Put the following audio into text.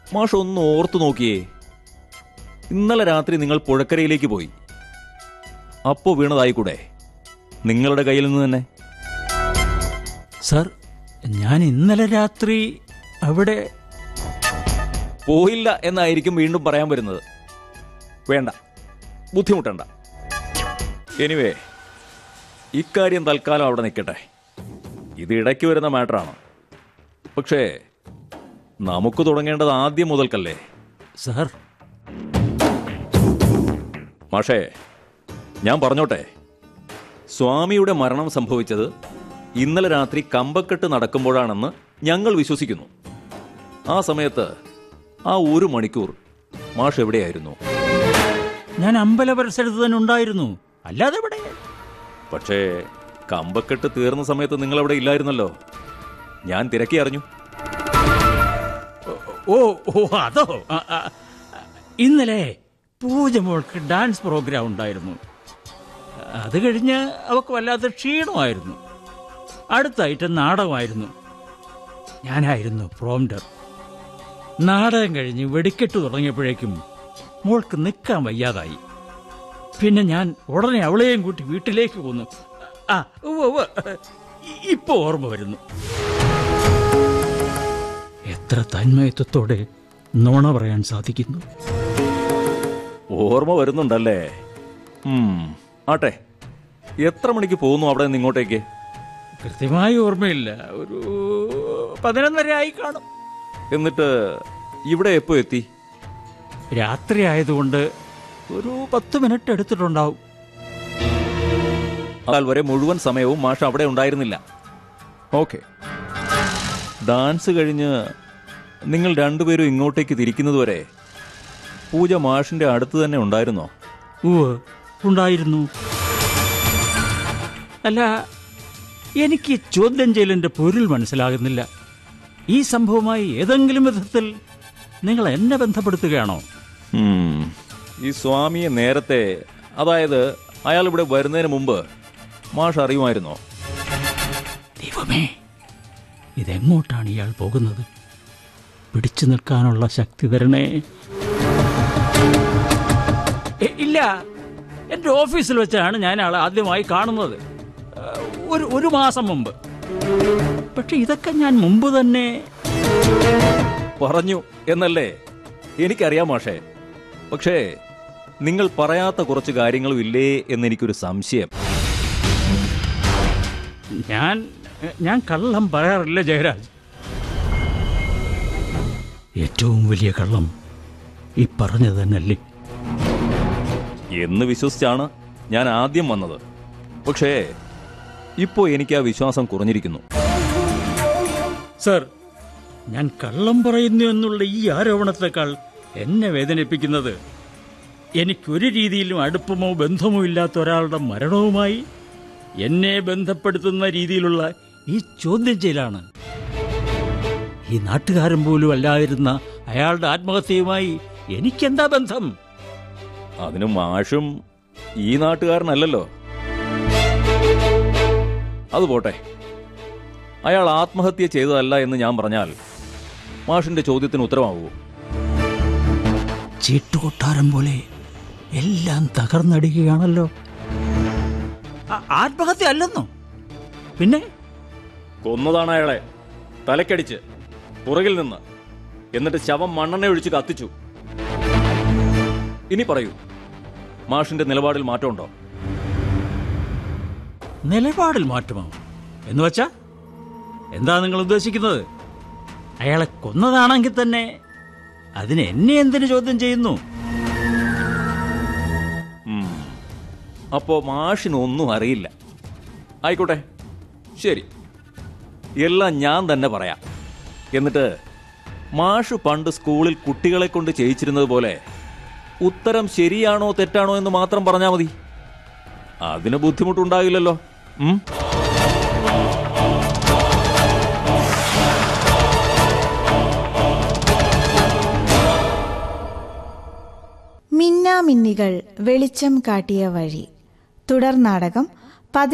മാഷ് ഒന്ന് ഓർത്തു നോക്കിയേ ഇന്നലെ രാത്രി നിങ്ങൾ പുഴക്കരയിലേക്ക് പോയി അപ്പോ വീണതായിക്കൂടെ നിങ്ങളുടെ കയ്യിൽ നിന്ന് തന്നെ സർ ഞാൻ ഇന്നലെ രാത്രി അവിടെ പോയില്ല എന്നായിരിക്കും വീണ്ടും പറയാൻ വരുന്നത് വേണ്ട ബുദ്ധിമുട്ടണ്ട എനിവേ ഇക്കാര്യം തൽക്കാലം അവിടെ നിൽക്കട്ടെ ഇത് ഇടയ്ക്ക് വരുന്ന മാറ്ററാണ് പക്ഷേ നമുക്ക് തുടങ്ങേണ്ടത് ആദ്യം മുതൽക്കല്ലേ സർ മാഷേ ഞാൻ പറഞ്ഞോട്ടെ സ്വാമിയുടെ മരണം സംഭവിച്ചത് ഇന്നലെ രാത്രി കമ്പക്കെട്ട് നടക്കുമ്പോഴാണെന്ന് ഞങ്ങൾ വിശ്വസിക്കുന്നു ആ സമയത്ത് ആ ഒരു മണിക്കൂർ മാഷ് എവിടെയായിരുന്നു ഞാൻ അമ്പല പരിസരത്ത് തന്നെ ഉണ്ടായിരുന്നു അല്ലാതെ ഇവിടെ പക്ഷേ കമ്പക്കെട്ട് തീർന്ന സമയത്ത് നിങ്ങൾ അവിടെ ഇല്ലായിരുന്നല്ലോ ഞാൻ തിരക്കി അറിഞ്ഞു ഓ ഓ അതോ ആ, ആ, ഇന്നലെ പൂജ മോൾക്ക് ഡാൻസ് പ്രോഗ്രാം ഉണ്ടായിരുന്നു അത് കഴിഞ്ഞ് അവക്ക് വല്ലാത്ത ക്ഷീണമായിരുന്നു അടുത്ത ഐറ്റം നാടകമായിരുന്നു ഞാനായിരുന്നു പ്രോംഡർ നാടകം കഴിഞ്ഞ് വെടിക്കെട്ട് തുടങ്ങിയപ്പോഴേക്കും മോൾക്ക് നിൽക്കാൻ വയ്യാതായി പിന്നെ ഞാൻ ഉടനെ അവളെയും കൂട്ടി വീട്ടിലേക്ക് പോന്നു ആ ഉവ്വ് ഉവ്വ്. ഇ- ഇപ്പൊ ഓർമ്മ വരുന്നു എത്ര തന്മയത്വത്തോടെ നുണ പറയാൻ സാധിക്കുന്നു ഓർമ്മ വരുന്നുണ്ടല്ലേ ഉം, ആട്ടെ എത്ര മണിക്ക് പോകുന്നു അവിടെ നിന്ന് ഇങ്ങോട്ടേക്ക് കൃത്യമായി ഓർമ്മയില്ല ഒരു പതിനൊന്നര ആയി കാണും എന്നിട്ട് ഇവിടെ എപ്പോ എത്തി രാത്രി ആയതുകൊണ്ട് ഒരു പത്ത് മിനിറ്റ് എടുത്തിട്ടുണ്ടാവും എന്നാൽ വരെ മുഴുവൻ സമയവും മാഷ് അവിടെ ഉണ്ടായിരുന്നില്ല ഓക്കെ ഡാൻസ് കഴിഞ്ഞ് നിങ്ങൾ രണ്ടുപേരും ഇങ്ങോട്ടേക്ക് തിരിക്കുന്നതുവരെ പൂജ മാഷിന്റെ അടുത്ത് തന്നെ ഉണ്ടായിരുന്നോ ഉവ് ഉണ്ടായിരുന്നു അല്ല എനിക്ക് ചോദ്യം ചെയ്യലിന്റെ പൊരുൾ മനസ്സിലാകുന്നില്ല ഈ സംഭവമായി ഏതെങ്കിലും വിധത്തിൽ നിങ്ങൾ എന്നെ ബന്ധപ്പെടുത്തുകയാണോ ഉം, ഈ സ്വാമിയെ നേരത്തെ അതായത് അയാൾ ഇവിടെ വരുന്നതിന് മുമ്പ് മാഷ് അറിയുമായിരുന്നോ ദൈവമേ ഇതെങ്ങോട്ടാണ് ഇയാൾ പോകുന്നത് പിടിച്ചു നിൽക്കാനുള്ള ശക്തി തരണേ എ, ഇല്ല എന്റെ ഓഫീസിൽ വെച്ചാണ് ഞാൻ ആളെ ആദ്യമായി കാണുന്നത് ആ, ഒരു ഒരു മാസം മുമ്പ് പക്ഷെ ഇതൊക്കെ ഞാൻ മുമ്പ് തന്നെ പറഞ്ഞു എന്നല്ലേ എനിക്കറിയാം മാഷേ പക്ഷേ നിങ്ങൾ പറയാത്ത കുറച്ച് കാര്യങ്ങളും ഇല്ലേ എന്നെനിക്കൊരു സംശയം ഞാൻ ഞാൻ കള്ളം പറയാറില്ല ജയരാജ് ഏറ്റവും വലിയ കള്ളം ഈ പറഞ്ഞത് തന്നെയല്ലേ എന്ന് വിശ്വസിച്ചാണ് ഞാൻ ആദ്യം വന്നത് പക്ഷേ ഇപ്പോ എനിക്ക് ആ വിശ്വാസം കുറഞ്ഞിരിക്കുന്നു സർ ഞാൻ കള്ളം പറയുന്നു എന്നുള്ള ഈ ആരോപണത്തെക്കാൾ എന്നെ വേദനിപ്പിക്കുന്നത് എനിക്കൊരു രീതിയിലും അടുപ്പമോ ബന്ധമോ ഇല്ലാത്ത ഒരാളുടെ മരണവുമായി എന്നെ ബന്ധപ്പെടുത്തുന്ന രീതിയിലുള്ള ഈ ചോദ്യം ചെയ്യലാണ് ഈ നാട്ടുകാരൻ പോലും അല്ലാതിരുന്ന അയാളുടെ ആത്മഹത്യയുമായി എനിക്കെന്താ ബന്ധം അതിന് മാഷും ഈ നാട്ടുകാരനല്ലല്ലോ അത് പോട്ടെ അയാൾ ആത്മഹത്യ ചെയ്തതല്ല എന്ന് ഞാൻ പറഞ്ഞാൽ മാഷിന്റെ ചോദ്യത്തിന് ഉത്തരമാവുമോ ചീട്ടുകൊട്ടാരം പോലെ എല്ലാം തകർന്നടിക്കുകയാണല്ലോ ആ- ആത്മഹത്യ അല്ലെന്നോ പിന്നെ കൊന്നതാണ് അയാളെ തലക്കടിച്ച് പുറകിൽ നിന്ന് എന്നിട്ട് ശവം മണ്ണെണ്ണ ഒഴിച്ച് കത്തിച്ചു ഇനി പറയൂ മാഷിന്റെ നിലപാടിൽ മാറ്റമുണ്ടോ നിലപാടിൽ മാറ്റമോ എന്ന് വച്ചാ എന്താ നിങ്ങൾ ഉദ്ദേശിക്കുന്നത് അയാളെ കൊന്നതാണെങ്കിൽ തന്നെ അതിന് എന്നെ എന്തിനു ചോദ്യം ചെയ്യുന്നു ഉം. അപ്പോ മാഷിനൊന്നും അറിയില്ല ആയിക്കോട്ടെ ശരി എല്ലാം ഞാൻ തന്നെ പറയാം എന്നിട്ട് മാഷ് പണ്ട് സ്കൂളിൽ കുട്ടികളെ കൊണ്ട് ചെയ്യിച്ചിരുന്നത് പോലെ ഉത്തരം ശരിയാണോ തെറ്റാണോ എന്ന് മാത്രം പറഞ്ഞാൽ മതി അതിന് ബുദ്ധിമുട്ടുണ്ടാകില്ലല്ലോ ഉം മിന്നാമിന്നികൾ വെളിച്ചം കാട്ടിയ വഴി തുടർ നാടകം